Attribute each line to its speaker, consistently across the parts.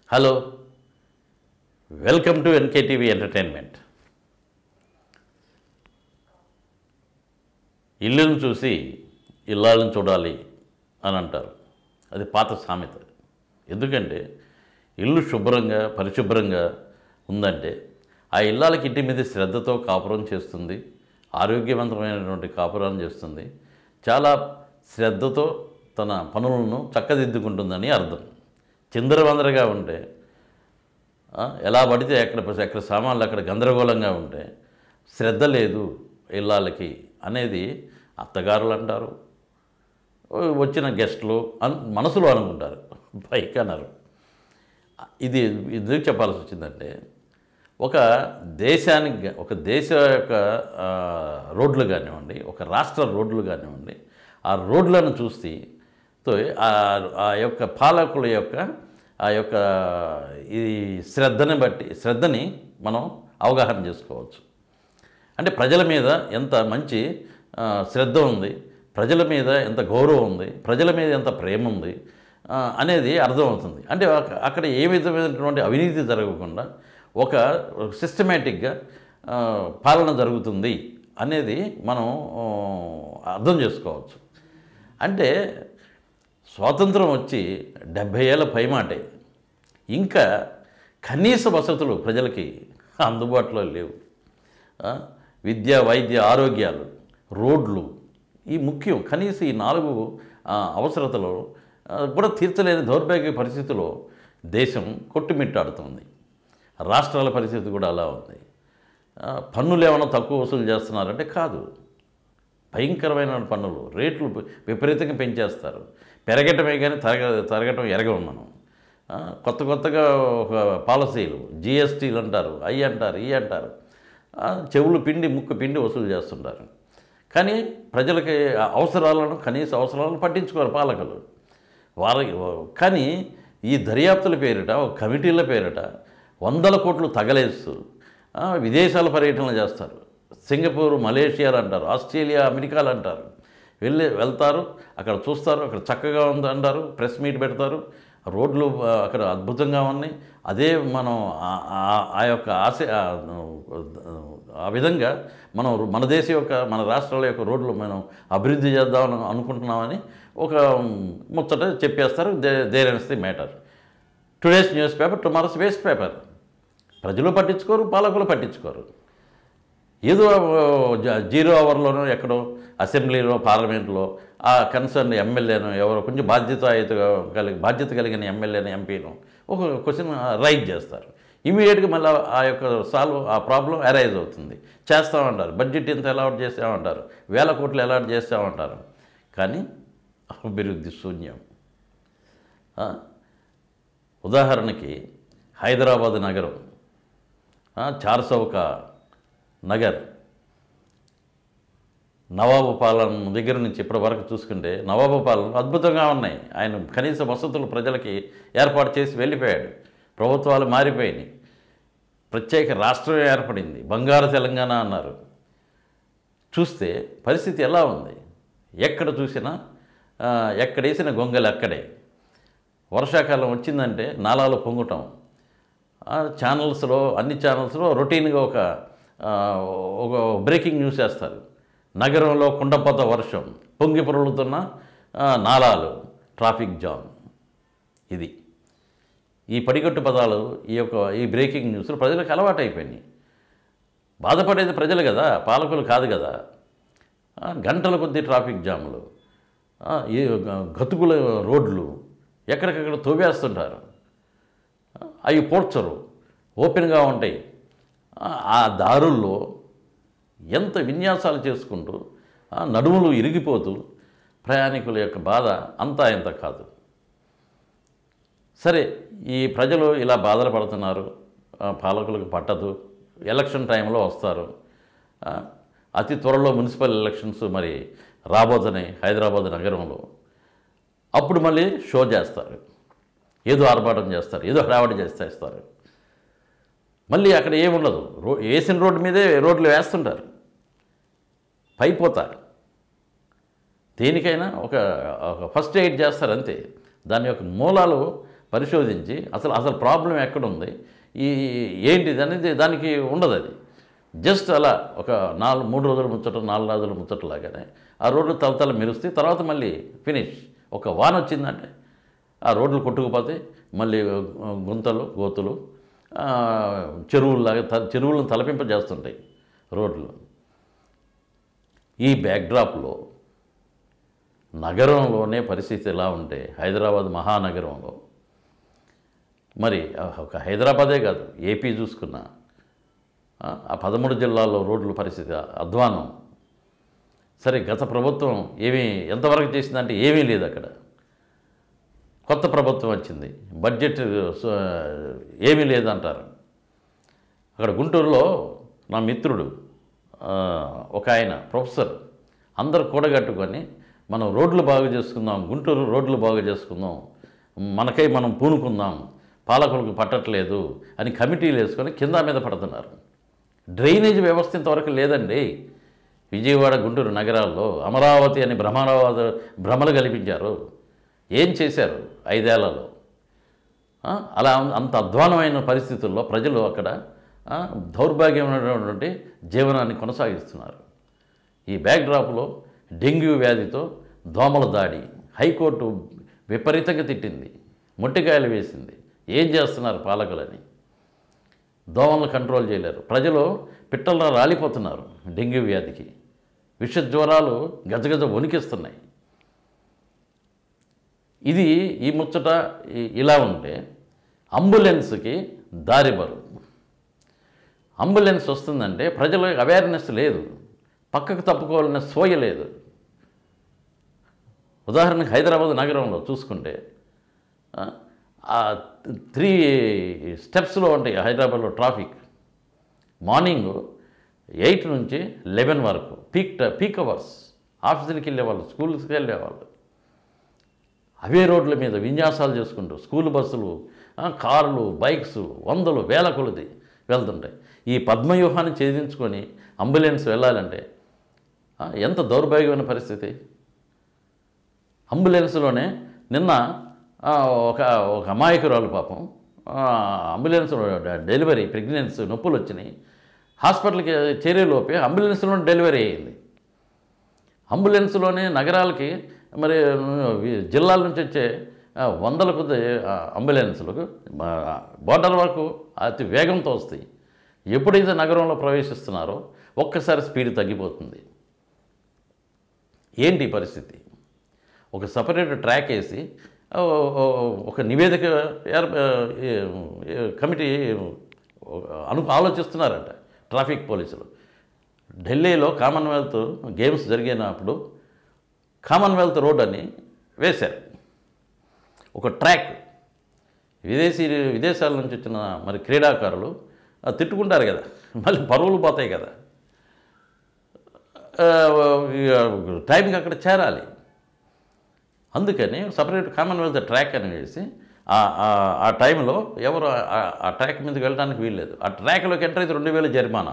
Speaker 1: Hello welcome to NKTV entertainment ఇల్లును చూసి ఇల్లాలను చూడాలి అని అంటారు అది పాత సామెత ఎందుకంటే ఇల్లు శుభ్రంగా పరిశుభ్రంగా ఉందంటే ఆ ఇల్లాలకి ఇంటి మీద శ్రద్ధతో కాపురం చేస్తుంది ఆరోగ్యవంతమైనటువంటి కాపురాన్ని చేస్తుంది చాలా శ్రద్ధతో తన పనులను చక్కదిద్దుకుంటుందని అర్థం చిందరవందరగా ఉంటే ఆ, ఎలా పడితే ఎక్కడ ఎక్కడ సామాన్లు అక్కడ గందరగోళంగా ఉంటే శ్రద్ధ లేదు ఇళ్ళకి అనేది అత్తగారులు అంటారు ఓ వచ్చిన గెస్టులు అన్ మనసులో అనుకుంటారు పైకి అన్నారు ఇది ఎందుకు చెప్పాల్సి వచ్చిందంటే ఒక దేశానికి ఒక దేశ యొక్క ఆ, రోడ్లు కానివ్వండి ఒక రాష్ట్ర రోడ్లు కానివ్వండి ఆ రోడ్లను చూసి తో ఆ ఆ యొక్క పాలకుల యొక్క ఆ యొక్క ఈ శ్రద్ధని బట్టి శ్రద్ధని మనం అవగాహన చేసుకోవచ్చు అంటే ప్రజల మీద ఎంత మంచి ఆ, శ్రద్ధ ఉంది ప్రజల మీద ఎంత గౌరవం ఉంది ప్రజల మీద ఎంత ప్రేమ ఉంది ఆ, అనేది అర్థమవుతుంది అంటే అక- అక్కడ ఏ విధమైనటువంటి అవినీతి జరగకుండా ఒక సిస్టమేటిక్గా ఆ, పాలన జరుగుతుంది అనేది మనం ఆ, అర్థం చేసుకోవచ్చు అంటే స్వాతంత్రం వచ్చి డెబ్భై ఏళ్ళ పైమాటే ఇంకా కనీస వసతులు ప్రజలకి అందుబాటులో లేవు ఆ, విద్య వైద్య ఆరోగ్యాలు రోడ్లు ఈ ముఖ్యం కనీసం ఈ నాలుగు ఆ, అవసరతలు ఆ, కూడా తీర్చలేని దౌర్భాగ్య పరిస్థితిలో దేశం కొట్టుమిట్టాడుతుంది రాష్ట్రాల పరిస్థితి కూడా అలా ఉంది ఆ, పన్నులు ఏమైనా తక్కువ వసూలు చేస్తున్నారంటే కాదు భయంకరమైన పన్నులు రేట్లు వి- విపరీతంగా పెంచేస్తారు పెరగటమే కానీ తరగ తరగటం ఎరగం మనం ఆ, కొత్త కొత్తగా ఒక పాలసీలు జిఎస్టీలు అంటారు అయ్యి అంటారు ఇవి అంటారు ఆ, చెవులు పిండి ముక్కు పిండి వసూలు చేస్తుంటారు కానీ ప్రజలకి ఆ అవసరాలను కనీస అవసరాలను పట్టించుకోరు పాలకులు వాళ్ళకి కానీ ఈ దర్యాప్తుల పేరిట ఒక కమిటీల పేరిట వందల కోట్లు తగలేస్తూ ఆ, విదేశాల పర్యటనలు చేస్తారు సింగపూర్ మలేషియాలు అంటారు ఆస్ట్రేలియా అమెరికాలు అంటారు వెళ్ళి వెళ్తారు అక్కడ చూస్తారు అక్కడ చక్కగా ఉంది అంటారు ప్రెస్ మీట్ పెడతారు రోడ్లు ఆ, అక్కడ అద్భుతంగా ఉన్నాయి అదే మనం ఆ- ఆ- ఆ యొక్క ఆశ ఆ, ఆ విధంగా మనం మన దేశం యొక్క మన రాష్ట్రాల యొక్క రోడ్లు మనం అభివృద్ధి చేద్దామని అనుకుంటున్నామని ఒక ముచ్చట చెప్పేస్తారు the there ends the matter today's newspaper tomorrow's waste paper ప్రజలు పట్టించుకోరు పాలకులు పట్టించుకోరు ఏదో జ- జీరో అవర్లోనో ఎక్కడో అసెంబ్లీలో పార్లమెంట్లో ఆ కన్సర్న్ ఎమ్మెల్యేను ఎవరో కొంచెం బాధ్యత కలిగి బాధ్యత కలిగిన ఎమ్మెల్యేను ఎంపీను ఒక క్వశ్చన్ రైజ్ చేస్తారు ఇమీడియట్గా మళ్ళీ ఆ యొక్క సాల్వ్ ఆ ప్రాబ్లం అరైజ్ అవుతుంది చేస్తామంటారు బడ్జెట్ ఇంత అలాట్ చేసామంటారు వేల కోట్లు అలాట్ చేసామంటారు కానీ అభివృద్ధి శూన్యం ఆ, ఉదాహరణకి హైదరాబాద్ నగరం ఆ, చార్సౌక నగర్ నవాబు పాలన దగ్గర నుంచి ఇప్పటి వరకు చూసుకుంటే నవాబు పాలన అద్భుతంగా ఉన్నాయి ఆయన కనీస వసతులు ప్రజలకి ఏర్పాటు చేసి వెళ్ళిపోయాడు ప్రభుత్వాలు మారిపోయినాయి ప్రత్యేక రాష్ట్రం ఏర్పడింది బంగారు తెలంగాణ అన్నారు చూస్తే పరిస్థితి ఎలా ఉంది ఎక్కడ చూసినా ఆ, ఎక్కడేసిన గొంగలు అక్కడే వర్షాకాలం వచ్చిందంటే నాలాలు పొంగుటం ఆ, ఛానల్స్లో అన్ని ఛానల్స్లో రొటీన్గా ఒక ఆ, ఒక బ్రేకింగ్ న్యూస్ వేస్తారు నగరంలో కుండపోత వర్షం పొంగి పొరులుతున్న ఆ, నాలాలు ట్రాఫిక్ జామ్ ఇది ఈ పడికట్టు పదాలు ఈ యొక్క ఈ బ్రేకింగ్ న్యూస్లు ప్రజలకు అలవాటు అయిపోయినాయి బాధపడేది ప్రజలు కదా పాలకులు కాదు కదా ఆ, గంటల కొద్దీ ట్రాఫిక్ జాములు ఆ, ఈ గ- గతుకుల రోడ్లు ఎక్కడికక్కడ తోవేస్తుంటారు ఆ, అవి పోడ్చరు ఓపెన్గా ఉంటాయి ఆ, ఆ దారుల్లో ఎంత విన్యాసాలు చేసుకుంటూ ఆ, నడుములు ఇరిగిపోతూ ప్రయాణికుల యొక్క బాధ అంతా ఇంత కాదు సరే ఈ ప్రజలు ఇలా బాధలు పడుతున్నారు ఆ, పాలకులకు పట్టదు ఎలక్షన్ టైంలో వస్తారు ఆ, అతి త్వరలో మున్సిపల్ ఎలక్షన్స్ మరి రాబోతున్నాయి హైదరాబాద్ నగరంలో అప్పుడు మళ్ళీ షో చేస్తారు ఏదో ఆర్భాటం చేస్తారు ఏదో హడావడి చేస్తారు మళ్ళీ అక్కడ ఏముండదు రో వేసిన రోడ్డు మీదే రోడ్లు వేస్తుంటారు పైపోతారు దేనికైనా ఒక ఒక ఫస్ట్ ఎయిడ్ చేస్తారు అంతే దాని యొక్క మూలాలు పరిశోధించి అసలు అసలు ప్రాబ్లం ఎక్కడుంది ఈ ఏంటిది అనేది దానికి ఉండదు అది జస్ట్ అలా ఒక నాలుగు మూడు రోజుల ముచ్చట నాలుగు రోజుల ముచ్చటలాగానే ఆ రోడ్లు తలతల మెరుస్తాయి తర్వాత మళ్ళీ ఫినిష్ ఒక వాన వచ్చిందంటే ఆ రోడ్లు కొట్టుకుపోతాయి మళ్ళీ ఆ, గుంతలు గోతులు ఆ, చెరువుల్లాగా త చెరువులను తలపింపజేస్తుంటాయి రోడ్లు ఈ బ్యాక్డ్రాప్లో నగరంలోనే పరిస్థితి ఎలా ఉంటే హైదరాబాద్ మహానగరంలో మరి ఒక హైదరాబాదే కాదు ఏపీ చూసుకున్నా ఆ, ఆ పదమూడు జిల్లాల్లో రోడ్ల పరిస్థితి అధ్వానం సరే గత ప్రభుత్వం ఏమీ ఎంతవరకు చేసిందంటే ఏమీ లేదు అక్కడ కొత్త ప్రభుత్వం వచ్చింది బడ్జెట్ స- ఏమీ లేదంటారు అక్కడ గుంటూరులో నా మిత్రుడు ఆ, ఒక ఆయన ప్రొఫెసర్ అందరు కూడగట్టుకొని మనం రోడ్లు బాగు చేసుకుందాం గుంటూరు రోడ్లు బాగు చేసుకుందాం మనకై మనం పూనుకుందాం పాలకులకు పట్టట్లేదు అని కమిటీలు వేసుకొని కింద మీద పడుతున్నారు డ్రైనేజ్ వ్యవస్థ ఇంతవరకు లేదండి విజయవాడ గుంటూరు నగరాల్లో అమరావతి అని భ్రమరావాద భ్రమలు కల్పించారు ఏం చేశారు ఐదేళ్లలో ఆ, అలా అంత అధ్వానమైన పరిస్థితుల్లో ప్రజలు అక్కడ ఆ, దౌర్భాగ్యమైనటువంటి జీవనాన్ని కొనసాగిస్తున్నారు ఈ బ్యాక్డ్రాప్లో డెంగ్యూ వ్యాధితో దోమల దాడి హైకోర్టు విపరీతంగా తిట్టింది మొట్టికాయలు వేసింది ఏం చేస్తున్నారు పాలకులని దోమలను కంట్రోల్ చేయలేరు ప్రజలు పిట్టల్లో రాలిపోతున్నారు డెంగ్యూ వ్యాధికి విష జ్వరాలు గజగజ వణికిస్తున్నాయి ఇది ఈ ముచ్చట ఇ- ఇలా ఉంటే అంబులెన్స్కి దారి బరువు అంబులెన్స్ వస్తుందంటే ప్రజలకు అవేర్నెస్ లేదు పక్కకు తప్పుకోవాలనే సోయ లేదు ఉదాహరణకు హైదరాబాద్ నగరంలో చూసుకుంటే ఆ, ఆ త్రీ స్టెప్స్లో ఉంటాయి హైదరాబాద్లో ట్రాఫిక్ మార్నింగ్ ఎయిట్ నుంచి లెవెన్ వరకు పీక్ ట- పీక్ అవర్స్ ఆఫీసులకి వెళ్ళేవాళ్ళు స్కూల్స్కి వెళ్ళేవాళ్ళు అవే రోడ్ల మీద విన్యాసాలు చేసుకుంటూ స్కూల్ బస్సులు ఆ, కార్లు బైక్స్ వందలు వేల కొలది వెళ్తుంటాయి ఈ పద్మవ్యూహాన్ని ఛేదించుకొని అంబులెన్స్ వెళ్ళాలంటే ఆ, ఎంత దౌర్భాగ్యమైన పరిస్థితి అంబులెన్స్లోనే నిన్న ఆ, ఒక ఒక అమాయకురాలు పాపం ఆ, అంబులెన్స్లో డ- డెలివరీ ప్రెగ్నెన్సీ నొప్పులు వచ్చినాయి హాస్పిటల్కి చేరేలోపే అంబులెన్స్లో డెలివరీ అయ్యింది అంబులెన్స్లోనే నగరాలకి మరి వి- జిల్లాల నుంచి వచ్చే ఆ, వందల కొద్ది ఆ, అంబులెన్సులకు బోర్డర్ వరకు అతి వేగంతో వస్తాయి ఎప్పుడైతే నగరంలో ప్రవేశిస్తున్నారో ఒక్కసారి స్పీడ్ తగ్గిపోతుంది ఏంటి ఈ పరిస్థితి ఒక సపరేట్ ట్రాక్ వేసి ఆ, ఓ- ఓ- ఒక నివేదిక ఏర్- ఏ- ఏ- కమిటీ అను ఆలోచిస్తున్నారంట ట్రాఫిక్ పోలీసులు ఢిల్లీలో కామన్వెల్త్ గేమ్స్ జరిగినప్పుడు కామన్వెల్త్ రోడ్ అని వేశారు ఒక ట్రాక్ విదేశీ విదేశాల నుంచి వచ్చిన మరి క్రీడాకారులు ఆ, తిట్టుకుంటారు కదా మళ్ళీ పరువులు పోతాయి కదా ఆ, ఇక టైంకి అక్కడ చేరాలి అందుకని సపరేట్ కామన్వెల్త్ ట్రాక్ అని వేసి ఆ- ఆ- ఆ టైంలో ఎవరు ఆ- ఆ ట్రాక్ మీదకి వెళ్ళడానికి వీల్లేదు ఆ ట్రాక్లోకి ఎంటర్ అయితే రెండు వేలు జరిమానా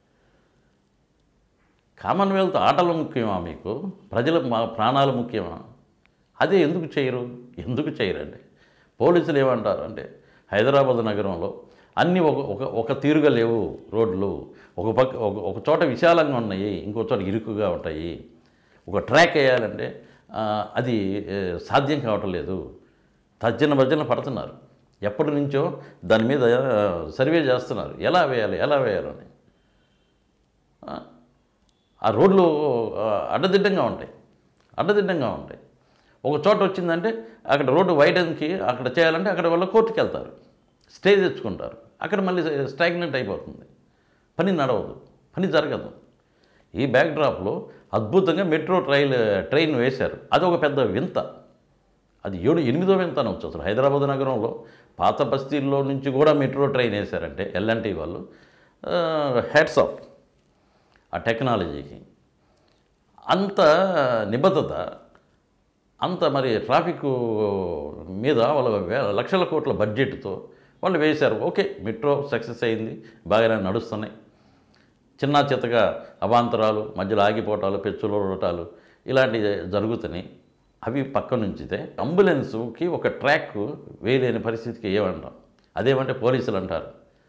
Speaker 1: కామన్వెల్త్ ఆటలు ముఖ్యమా మీకు ప్రజల మా- ప్రాణాలు ముఖ్యమా అదే ఎందుకు చేయరు ఎందుకు చేయరండి పోలీసులు ఏమంటారు అంటే హైదరాబాద్ నగరంలో అన్నీ ఒక ఒక ఒక తీరుగా లేవు రోడ్లు ఒక పక్క ఒక ఒక చోట విశాలంగా ఉన్నాయి ఇంకో చోట ఇరుకుగా ఉంటాయి ఒక ట్రాక్ వేయాలంటే ఆ, అది ఏ, సాధ్యం కావటం లేదు తర్జన భర్జన పడుతున్నారు ఎప్పటి నుంచో దాని మీద ఆ, సర్వే చేస్తున్నారు ఎలా వేయాలి ఎలా వేయాలని ఆ, ఆ రోడ్లు ఆ, అడ్డదిడ్డంగా ఉంటాయి అడ్డదిడ్డంగా ఉంటాయి ఒక చోట వచ్చిందంటే అక్కడ రోడ్డు వైడన్కి అక్కడ చేయాలంటే అక్కడ వాళ్ళు కోర్టుకి వెళ్తారు స్టే తెచ్చుకుంటారు అక్కడ మళ్ళీ స్టాగ్నెంట్ అయిపోతుంది పని నడవదు పని జరగదు ఈ బ్యాక్డ్రాప్లో అద్భుతంగా మెట్రో ట్రైన్ ట్రైన్ వేశారు అది ఒక పెద్ద వింత అది ఏడు ఎనిమిదో వింత అనవచ్చు అసలు హైదరాబాద్ నగరంలో పాత బస్తీల్లో నుంచి కూడా మెట్రో ట్రైన్ వేశారంటే ఎల్ఎన్టీ వాళ్ళు హెడ్స్ ఆఫ్ ఆ టెక్నాలజీకి అంత నిబద్ధత అంత మరి ట్రాఫిక్ మీద వాళ్ళ వేల లక్షల కోట్ల బడ్జెట్తో వాళ్ళు వేశారు ఓకే మెట్రో సక్సెస్ అయింది బాగానే నడుస్తున్నాయి చిన్న చిత్తగా అవాంతరాలు మధ్యలో ఆగిపోవటాలు పెచ్చులోటాలు ఇలాంటివి జరుగుతున్నాయి అవి పక్కన ఉంచితే అంబులెన్స్కి ఒక ట్రాక్ వేయలేని పరిస్థితికి ఏమంటాం అదేమంటే పోలీసులు అంటారు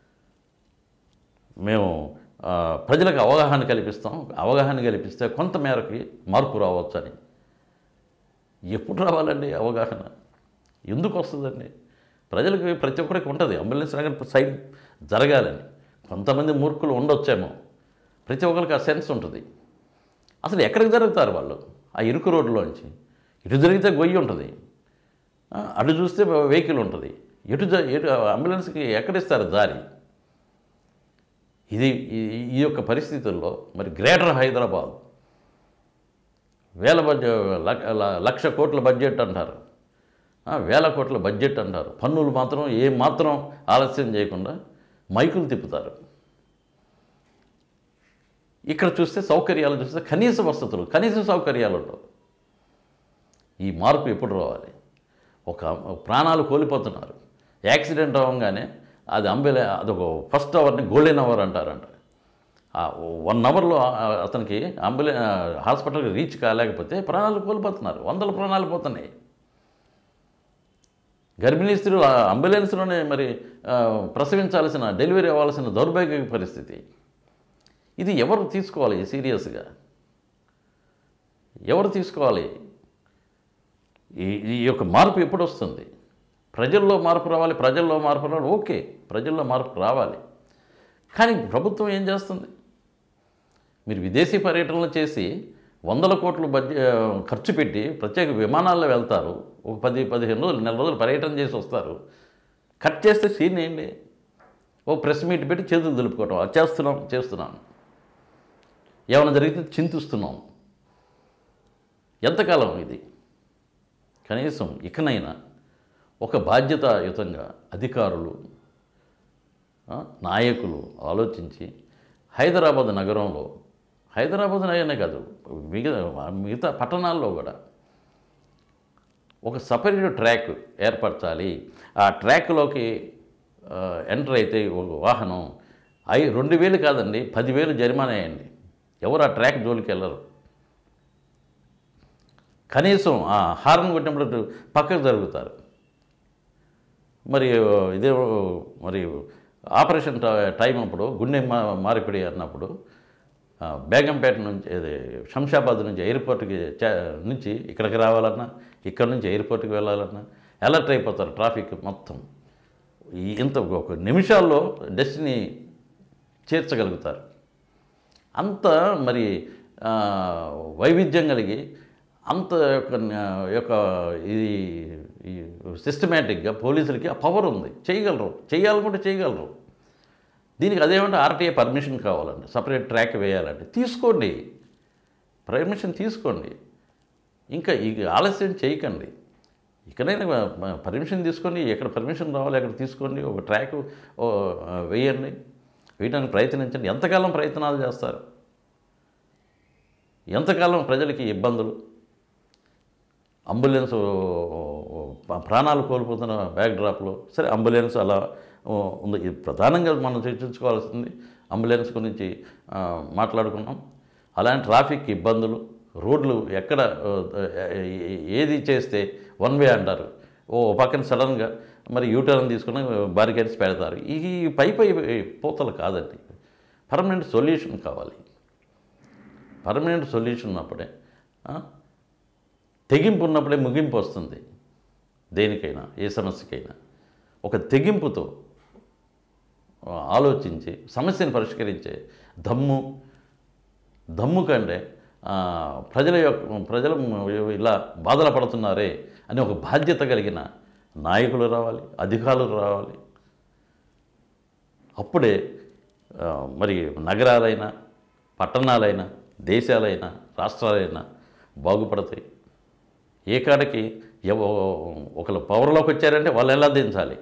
Speaker 1: మేము ఆ, ప్రజలకు అవగాహన కల్పిస్తాం అవగాహన కల్పిస్తే కొంత మేరకి మార్పు రావచ్చు అని ఎప్పుడు రావాలండి అవగాహన ఎందుకు వస్తుందండి ప్రజలకు ప్రతి ఒక్కరికి ఉంటుంది అంబులెన్స్ రంగం సైడ్ జరగాలని కొంతమంది మూర్ఖులు ఉండొచ్చేమో ప్రతి ఒక్కరికి ఆ సెన్స్ ఉంటుంది అసలు ఎక్కడికి జరుగుతారు వాళ్ళు ఆ ఇరుకు రోడ్లోంచి ఇటు జరిగితే గొయ్యి ఉంటుంది ఆ, అటు చూస్తే వెహికల్ ఉంటుంది ఎటు జ- ఎటు అంబులెన్స్కి ఎక్కడిస్తారు దారి ఇది ఈ- ఈ యొక్క పరిస్థితుల్లో మరి గ్రేటర్ హైదరాబాద్ వేల బడ్జెట్ లక్ష కోట్ల బడ్జెట్ అంటారు ఆ, వేల కోట్ల బడ్జెట్ అంటారు పన్నులు మాత్రం ఏ మాత్రం ఆలస్యం చేయకుండా మైకులు తిప్పుతారు ఇక్కడ చూస్తే సౌకర్యాలు చూస్తే కనీస వసతులు కనీస సౌకర్యాలు ఉండవు ఈ మార్పు ఎప్పుడు రావాలి ఒక ప్రాణాలు కోల్పోతున్నారు యాక్సిడెంట్ అవ్వగానే అది అంబులే అదొక ఫస్ట్ అవర్ని గోల్డెన్ అవర్ అంటారంట ఆ వన్ అవర్లో అతనికి అంబులే హాస్పిటల్కి రీచ్ కాలేకపోతే ప్రాణాలు కోల్పోతున్నారు వందల ప్రాణాలు పోతున్నాయి గర్భిణీ స్త్రీలు ఆ అంబులెన్స్లోనే మరి ఆ, ప్రసవించాల్సిన డెలివరీ అవ్వాల్సిన దౌర్భాగ్య పరిస్థితి ఇది ఎవరు తీసుకోవాలి సీరియస్గా ఎవరు తీసుకోవాలి ఈ ఈ యొక్క మార్పు ఎప్పుడు వస్తుంది ప్రజల్లో మార్పు రావాలి ప్రజల్లో మార్పు రావాలి ఓకే ప్రజల్లో మార్పు రావాలి కానీ ప్రభుత్వం ఏం చేస్తుంది మీరు విదేశీ పర్యటనలు చేసి వందల కోట్లు బడ్జె ఖర్చు పెట్టి ప్రత్యేక విమానాల్లో వెళ్తారు ఒక పది పదిహేను రోజులు నెల రోజులు పర్యటన చేసి వస్తారు కట్ చేస్తే సీన్ ఏంటి ఓ ప్రెస్ మీట్ పెట్టి చేతులు దులుపుకోవటం అది చేస్తున్నాం చేస్తున్నాం ఏమైనా జరిగితే చింతిస్తున్నాం ఎంతకాలం ఇది కనీసం ఇకనైనా ఒక బాధ్యతాయుతంగా అధికారులు ఆ, నాయకులు ఆలోచించి హైదరాబాద్ నగరంలో హైదరాబాద్ నగరమే కాదు మిగతా మిగతా పట్టణాల్లో కూడా ఒక సపరేట్ ట్రాక్ ఏర్పరచాలి ఆ ట్రాక్లోకి ఆ, ఎంటర్ అయితే ఒక వాహనం ఐ రెండు వేలు కాదండి పదివేలు జరిమానా వేయండి ఎవరు ఆ ట్రాక్ జోలికి వెళ్ళరు కనీసం ఆ హార్న్ కొట్టినప్పుడు పక్కకు జరుగుతారు మరి ఇదే మరి ఆపరేషన్ ట- టైం అప్పుడు గుండె మా మారిపిడి అన్నప్పుడు ఆ, బేగంపేట నుంచి ఇది శంషాబాద్ నుంచి ఎయిర్పోర్ట్కి చే- నుంచి ఇక్కడికి రావాలన్నా ఇక్కడ నుంచి ఎయిర్పోర్ట్కి వెళ్ళాలన్నా అలర్ట్ అయిపోతారు ట్రాఫిక్ మొత్తం ఈ ఇంత ఒక నిమిషాల్లో డెస్టినీ చేర్చగలుగుతారు అంత మరి ఆ, వైవిధ్యం కలిగి అంత యొక్క న్యా- యొక్క ఇది ఈ సిస్టమేటిక్గా పోలీసులకి ఆ పవర్ ఉంది చేయగలరు చేయాలనుకుంటే చేయగలరు దీనికి అదేమంటే ఆర్టీఏ పర్మిషన్ కావాలండి సపరేట్ ట్రాక్ వేయాలండి తీసుకోండి పర్మిషన్ తీసుకోండి ఇంకా ఈ ఆలస్యం చేయకండి ఇక్కడైనా పర్మిషన్ తీసుకోండి ఎక్కడ పర్మిషన్ రావాలి అక్కడ తీసుకోండి ఒక ట్రాక్ ఓ, ఆ, వేయండి వేయడానికి ప్రయత్నించండి ఎంతకాలం ప్రయత్నాలు చేస్తారు ఎంతకాలం ప్రజలకి ఇబ్బందులు అంబులెన్స్ ప్రాణాలు కోల్పోతున్న బ్యాక్ డ్రాప్లో సరే అంబులెన్స్ అలా ఓ, ఉంది ఇది ప్రధానంగా మనం చర్చించుకోవాల్సింది అంబులెన్స్ గురించి ఆ, మాట్లాడుకున్నాం అలాంటి ట్రాఫిక్ ఇబ్బందులు రోడ్లు ఎక్కడ ఆ, ఏ- ఏది చేస్తే వన్ వే అంటారు ఓ పక్కన సడన్గా మరి యూటర్న్ తీసుకుని బారికేడ్స్ పెడతారు ఈ పై పై పోతలు కాదండి పర్మనెంట్ సొల్యూషన్ కావాలి పర్మనెంట్ సొల్యూషన్ ఉన్నప్పుడే ఆ, తెగింపు ఉన్నప్పుడే ముగింపు వస్తుంది దేనికైనా ఏ సమస్యకైనా ఒక తెగింపుతో ఆ, ఆలోచించి సమస్యను పరిష్కరించే దమ్ము దమ్ము కంటే ఆ, ప్రజల యొక్క ప్రజలు ఇలా బాధలు పడుతున్నారే అని ఒక బాధ్యత కలిగిన నాయకులు రావాలి అధికారులు రావాలి అప్పుడే ఆ, మరి నగరాలైనా పట్టణాలైనా దేశాలైనా రాష్ట్రాలైనా బాగుపడతాయి ఏ కాడికి ఎవ ఒకళ్ళు పవర్లోకి వచ్చారంటే వాళ్ళు ఎలా దించాలి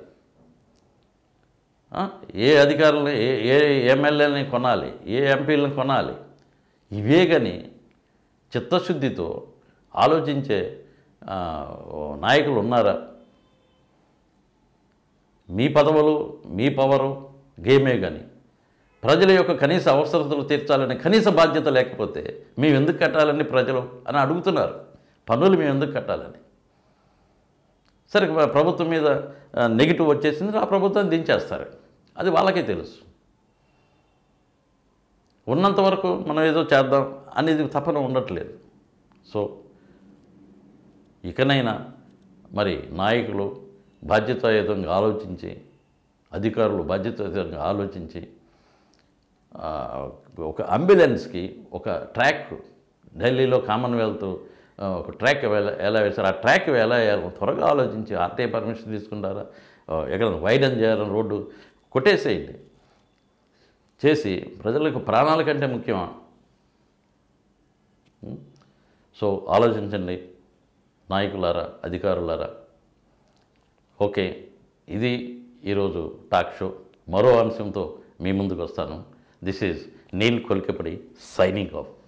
Speaker 1: ఆ? ఏ అధికారులను ఏ ఏ ఎమ్మెల్యేని కొనాలి ఏ ఎంపీలను కొనాలి ఇవే కానీ చిత్తశుద్ధితో ఆలోచించే ఆ, ఓ నాయకులు ఉన్నారా మీ పదవులు మీ పవరు గేమే కానీ ప్రజల యొక్క కనీస అవసరతలు తీర్చాలనే కనీస బాధ్యత లేకపోతే మేము ఎందుకు కట్టాలని ప్రజలు అని అడుగుతున్నారు పన్నులు మేము ఎందుకు కట్టాలని సరే ప్ర- ప్రభుత్వం మీద ఆ, నెగిటివ్ వచ్చేసింది ఆ ప్రభుత్వాన్ని దించేస్తారు అది వాళ్ళకే తెలుసు ఉన్నంత వరకు మనం ఏదో చేద్దాం అనేది తపన ఉండట్లేదు సో ఇకనైనా మరి నాయకులు బాధ్యతాయుతంగా ఆలోచించి అధికారులు బాధ్యతాయుతంగా ఆలోచించి ఆ, ఒక అంబులెన్స్కి ఒక ట్రాక్ ఢిల్లీలో కామన్వెల్త్ ఆ, ఒక ట్రాక్ ఎలా ఎలా వేశారు ఆ ట్రాక్ ఎలా వేయాలి త్వరగా ఆలోచించి ఆర్టీఐ పర్మిషన్ తీసుకుంటారా ఆ, ఎక్కడ వైడన్ చేయాలని రోడ్డు కొట్టేసేయండి చేసి ప్రజలకు ప్రాణాల కంటే ముఖ్యమా ఉం? సో ఆలోచించండి నాయకులారా అధికారులారా ఓకే ఇది ఈరోజు టాక్ షో మరో అంశంతో మీ ముందుకు వస్తాను this is Neel Kolikapudi signing of